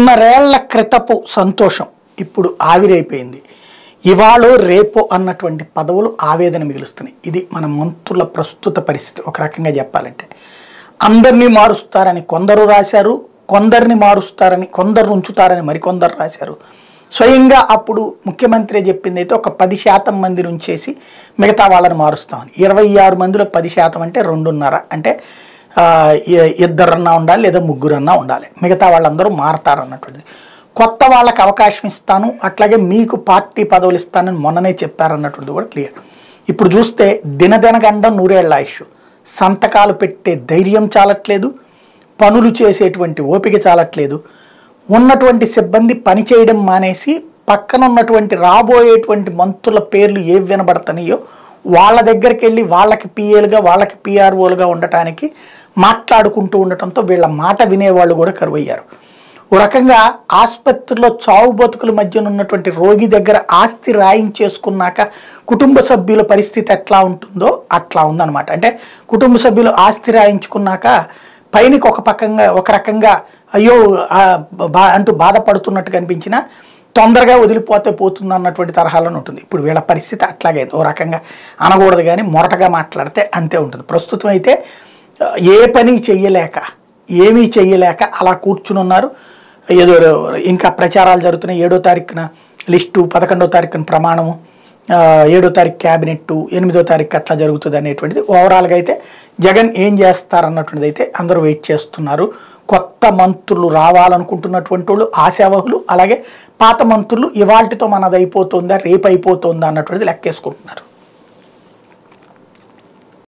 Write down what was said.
రెండున్నరేళ్ల క్రితపు సంతోషం ఇప్పుడు ఆవిరైపోయింది ఇవాళ రేపో అన్నటువంటి పదవులు ఆవేదన మిగులుస్తున్నాయి ఇది మన మంత్రుల ప్రస్తుత పరిస్థితి ఒక రకంగా చెప్పాలంటే అందరినీ మారుస్తారని కొందరు రాశారు కొందరిని మారుస్తారని కొందరు ఉంచుతారని మరికొందరు రాశారు స్వయంగా అప్పుడు ముఖ్యమంత్రి చెప్పింది అయితే ఒక పది శాతం మందిని ఉంచేసి మిగతా వాళ్ళని మారుస్తామని ఇరవై ఆరు మందిలో పది శాతం అంటే రెండున్నర అంటే ఆ, ఇ- ఇద్దరన్నా ఉండాలి లేదా ముగ్గురన్నా ఉండాలి మిగతా వాళ్ళందరూ మారతారు అన్నటువంటిది కొత్త వాళ్ళకి అవకాశం ఇస్తాను అట్లాగే మీకు పార్టీ పదవులు ఇస్తానని మొన్ననే చెప్పారన్నటువంటిది కూడా క్లియర్ ఇప్పుడు చూస్తే దినదినగండం నూరేళ్ల ఆయుష్ సంతకాలు పెట్టే ధైర్యం చాలట్లేదు పనులు చేసేటువంటి ఓపిక చాలట్లేదు ఉన్నటువంటి సిబ్బంది పని చేయడం మానేసి పక్కన ఉన్నటువంటి రాబోయేటువంటి మంత్రుల పేర్లు ఏవి వినబడతాయో వాళ్ళ దగ్గరికి వెళ్ళి వాళ్ళకి పిఏలుగా వాళ్ళకి పిఆర్ఓలుగా ఉండటానికి మాట్లాడుకుంటూ ఉండటంతో వీళ్ళ మాట వినేవాళ్ళు కూడా కరువయ్యారు ఓ రకంగా ఆసుపత్రిలో చావు బతుకుల మధ్యన ఉన్నటువంటి రోగి దగ్గర ఆస్తి రాయించేసుకున్నాక కుటుంబ సభ్యుల పరిస్థితి ఎట్లా ఉంటుందో అట్లా ఉందన్నమాట అంటే కుటుంబ సభ్యులు ఆస్తి రాయించుకున్నాక పైనకి ఒక పక్కంగా ఒక రకంగా అయ్యో ఆ, బా అంటూ బాధపడుతున్నట్టు కనిపించినా తొందరగా వదిలిపోతే పోతుంది అన్నటువంటి తరహాలోనే ఉంటుంది ఇప్పుడు వీళ్ళ పరిస్థితి అట్లాగే ఓ రకంగా అనకూడదు కానీ మొరటగా మాట్లాడితే అంతే ఉంటుంది ప్రస్తుతం అయితే ఆ, ఏ పని చెయ్యలేక ఏమీ చెయ్యలేక అలా కూర్చుని ఉన్నారు ఏదో ఇంకా ప్రచారాలు జరుగుతున్నాయి ఏడో తారీఖున లిస్టు పదకొండో తారీఖున ప్రమాణము ఆ, ఏడో తారీఖు క్యాబినెట్ ఎనిమిదో తారీఖు అట్లా జరుగుతుంది అనేటువంటిది ఓవరాల్గా అయితే జగన్ ఏం చేస్తారన్నటువంటిది అయితే అందరూ వెయిట్ చేస్తున్నారు కొత్త మంత్రులు రావాలనుకుంటున్నటువంటి వాళ్ళు ఆశావహులు అలాగే పాత మంత్రులు ఇవాల్టితో మనది అయిపోతుందా రేపు అయిపోతుందా అన్నటువంటిది లెక్కేసుకుంటున్నారు